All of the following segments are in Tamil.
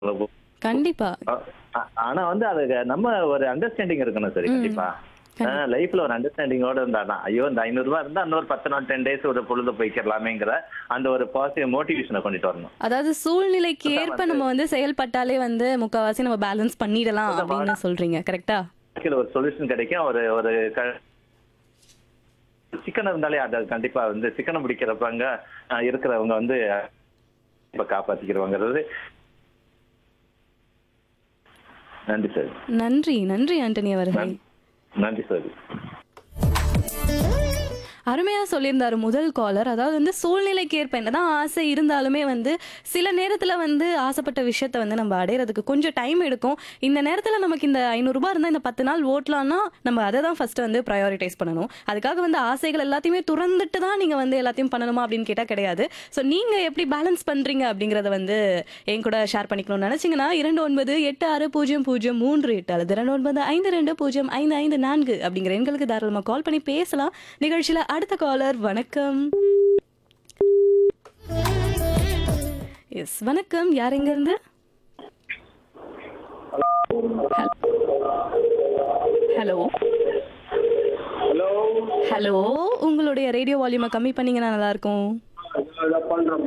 கண்டிப்பா ஆ- ஆ- ஆனா வந்து அதுக்கு நம்ம ஒரு அண்டர்ஸ்டாண்டிங் இருக்கணும் சரி ம். கண்டிப்பா லைஃப்ல ஒரு அண்டர்ஸ்டாண்டிங்கோட இருந்தாதான் ஐயோ இந்த ஐநூறு ரூபாய் இருந்தா இன்னொரு பத்து நாள் டென் டேஸ் ஒரு பொழுது போய்க்கிறலாமேங்கிற அந்த ஒரு பாசிட்டிவ் மோட்டிவேஷனை கொண்டுட்டு வரணும் அதாவது சூழ்நிலைக்கு ஏற்ப நம்ம வந்து செயல்பட்டாலே வந்து முக்காவாசி நம்ம பேலன்ஸ் பண்ணிடலாம் அப்படின்னு சொல்றீங்க கரெக்டா வாழ்க்கையில ஒரு சொல்யூஷன் கிடைக்கும் ஒரு ஒரு க- சிக்கனம் இருந்தாலே அது கண்டிப்பா வந்து சிக்கனம் பிடிக்கிறப்பங்க ஆ, இருக்கிறவங்க வந்து இப்ப காப்பாத்திக்கிறவங்கிறது நன்றி சார் நன்றி நன்றி ஆண்டனி அவர்கள் நன்றி சார் அருமையா சொல்லியிருந்தாரு முதல் காலர் அதாவது வந்து சூழ்நிலைக்கு ஏற்ப என்னதான் ஆசை இருந்தாலுமே வந்து சில நேரத்துல வந்து ஆசைப்பட்ட விஷயத்த வந்து நம்ம அடையிறதுக்கு கொஞ்சம் டைம் எடுக்கும் இந்த நேரத்துல நமக்கு இந்த ஐநூறு ரூபாய் இருந்தா இந்த பத்து நாள் ஓட்டலாம்னா நம்ம அதை தான் ஃபர்ஸ்ட் வந்து ப்ரையாரிட்டைஸ் பண்ணணும் அதுக்காக வந்து ஆசைகள் எல்லாத்தையுமே துறந்துட்டு தான் நீங்க வந்து எல்லாத்தையும் பண்ணணுமா அப்படின்னு கேட்டா கிடையாது ஸோ நீங்க எப்படி பேலன்ஸ் பண்றீங்க அப்படிங்கறத வந்து என் கூட ஷேர் பண்ணிக்கணும்னு நினைச்சீங்கன்னா இரண்டு ஒன்பது எட்டு ஆறு பூஜ்ஜியம் பூஜ்ஜியம் மூன்று எட்டு அல்லது இரண்டு ஒன்பது ஐந்து ரெண்டு பூஜ்ஜியம் ஐந்து ஐந்து நான்கு அப்படிங்கிற எண்களுக்கு தாராளமாக கால் பண்ணி பேசலாம் நிகழ்ச்சியில அடுத்த காலர் வணக்கம் எஸ் வணக்கம் யார் எங்க இருந்து ஹலோ ஹலோ ஹலோ உங்களுடைய ரேடியோ வால்யூமை கம்மி பண்ணீங்கன்னா நல்லா இருக்கும் அதை பண்றோம்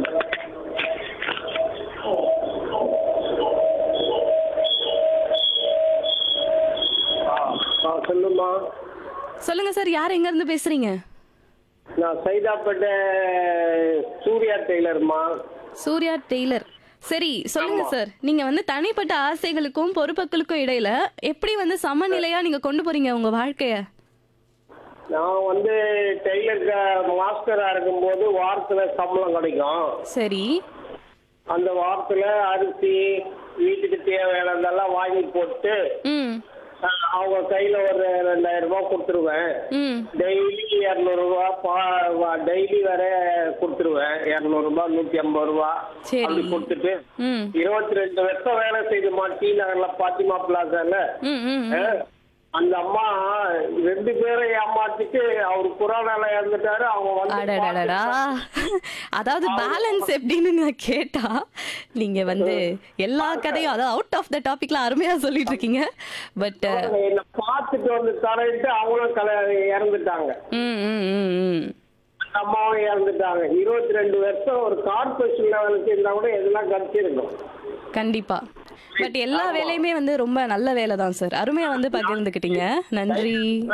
ஆ, ஆ, சொல்லுமா சொல்லுங்க சார் யார் எங்க இருந்து பேசுறீங்க நான் சைதாப்பேட்டை சூர்யா டெய்லர்மா சூர்யா டெய்லர் சரி சொல்லுங்க சார் நீங்க வந்து தனிப்பட்ட ஆசைகளுக்கும் பொறுப்புகளுக்கும் இடையில எப்படி வந்து சமநிலையா நீங்க கொண்டு போறீங்க உங்க வாழ்க்கைய நான் வந்து டெய்லர் மாஸ்டரா இருக்கும்போது வாரத்துல சம்பளம் கிடைக்கும் சரி அந்த வாரத்துல அரிசி வீட்டுக்கு தேவையானதெல்லாம் வாங்கி போட்டு ம் ஆ, அவங்க கையில ஒரு ரெண்டாயிரம் ரூபாய் கொடுத்துருவேன் ம் டெய்லி இரநூறுபா டெய்லி வேற கொடுத்துருவேன் இரநூறுபா நூத்தி ஐம்பது ரூபா சரி. அப்படி கொடுத்துட்டு ம் இருபத்தி ரெண்டு வருஷம் வேலை செய்துமா டி நகர்ல பாத்திமா பிளாசால ம் ம் ஆ, அந்த அம்மா ரெண்டு பேரை ஏமாத்திட்டு அவர் புறா வேலை இறந்துட்டாரு அவங்க வந்து அடடடடா அதாவது பேலன்ஸ் எப்படின்னு நான் கேட்டா நீங்க வந்து எல்லா கதையும் அதாவது அவுட் ஆஃப் த டாபிக்ல அருமையா சொல்லிட்டு இருக்கீங்க பட் அவங்க என்னை பார்த்துட்டு வந்து தரையிட்டு அவங்களும் கல இறந்துட்டாங்க ம் ம் ம் ம் அந்த அம்மாவும் இறந்துட்டாங்க இருபத்தி ரெண்டு வருஷம் ஒரு கார்பரேஷன் லெவலுக்கு இருந்தா கூட எதெல்லாம் கிடைச்சிருக்கும் கண்டிப்பா பட் எல்லா வேலையுமே வந்து ரொம்ப நல்ல வேலை தான் சார் அருமையா வந்து பகிர்ந்துக்கிட்டீங்க நன்றி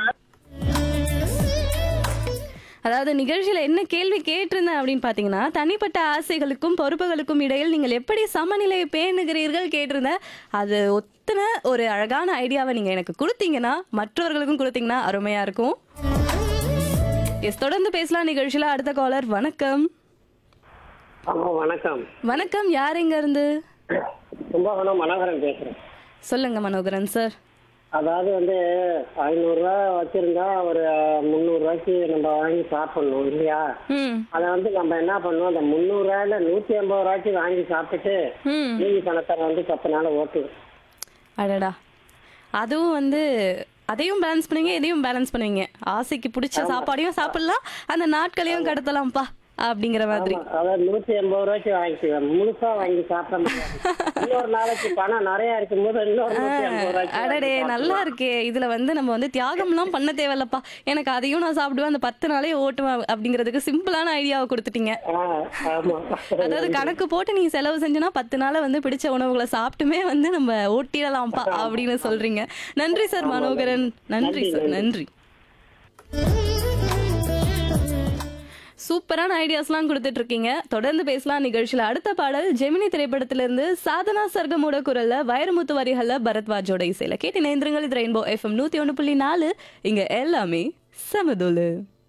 அதாவது நிகழ்ச்சியில என்ன கேள்வி கேட்டிருந்தேன் அப்படின்னு பாத்தீங்கன்னா தனிப்பட்ட ஆசைகளுக்கும் பொறுப்புகளுக்கும் இடையில் நீங்கள் எப்படி சமநிலையை பேணுகிறீர்கள் கேட்டிருந்தேன் அது ஒத்துன ஒரு அழகான ஐடியாவை நீங்க எனக்கு கொடுத்தீங்கன்னா மற்றவர்களுக்கும் கொடுத்தீங்கன்னா அருமையா இருக்கும் எஸ் தொடர்ந்து பேசலாம் நிகழ்ச்சியில அடுத்த காலர் வணக்கம் ஆமா வணக்கம் வணக்கம் யார் எங்க இருந்து கும்பகோணம் மனோகரன் பேசுறேன் சொல்லுங்க மனோகரன் சார் அதாவது வந்து ஐநூறுரூவா வச்சிருந்தா ஒரு முந்நூறுரூவாய்க்கு நம்ம வாங்கி சாப்பிடணும் இல்லையா ம் அதை வந்து நம்ம என்ன பண்ணுவோம் அந்த முந்நூறுரூவாயில நூற்றி ஐம்பது ரூபாய்க்கு வாங்கி சாப்பிட்டுட்டு ம் மீதி பணத்தை வந்து பத்து நாள் ஓட்டுவோம் அடடா அதுவும் வந்து அதையும் பேலன்ஸ் பண்ணுவீங்க இதையும் பேலன்ஸ் பண்ணுவீங்க ஆசைக்கு பிடிச்ச சாப்பாடையும் சாப்பிடலாம் அந்த நாட்களையும் கடத்தலாம்ப்பா அப்படிங்கிற மாதிரி ஆமா, அதாவது நூற்றி எண்பது ரூபாய்க்கு வாங்கிக்குவேன் முழுசா வாங்கி சாப்பிட முடியாது இன்னொரு நாளைக்கு பணம் நிறைய இருக்கும்போது இன்னொரு நூற்றி ஐம்பது ரூபாய்க்கு அடடே வாங்கி நல்லா இருக்கே இதுல வந்து நம்ம வந்து தியாகம்லாம் பண்ண தேவையில்லப்பா எனக்கு அதையும் நான் சாப்பிடுவேன் அந்த பத்து நாளே ஓட்டுவேன் அப்படிங்கிறதுக்கு சிம்பிளான ஐடியாவை கொடுத்துட்டீங்க சாப்பிடலாம். ஆ, ஆமா அதாவது கணக்கு போட்டு நீ செலவு செஞ்சனா பத்து நாளை வந்து பிடிச்ச உணவுகளை சாப்பிட்டுமே வந்து நம்ம ஓட்டிடலாம்ப்பா அப்படின்னு சொல்றீங்க நன்றி சார் மனோகரன் நன்றி சார் நன்றி சூப்பரான ஐடியாஸ்லாம் கொடுத்துட்டு இருக்கீங்க தொடர்ந்து பேசலாம் நிகழ்ச்சியில அடுத்த பாடல் ஜெமினி திரைப்படத்திலிருந்து சாதனா சர்கமோட குரல்ல வைரமுத்து வரிகள்ல பரத்வாஜோட இசையில கேட்டு நேந்திரங்கள் இது ரெயின்போ எஃப்எம் நூத்தி ஒண்ணு புள்ளி நாலு இங்க எல்லாமே சமதுலு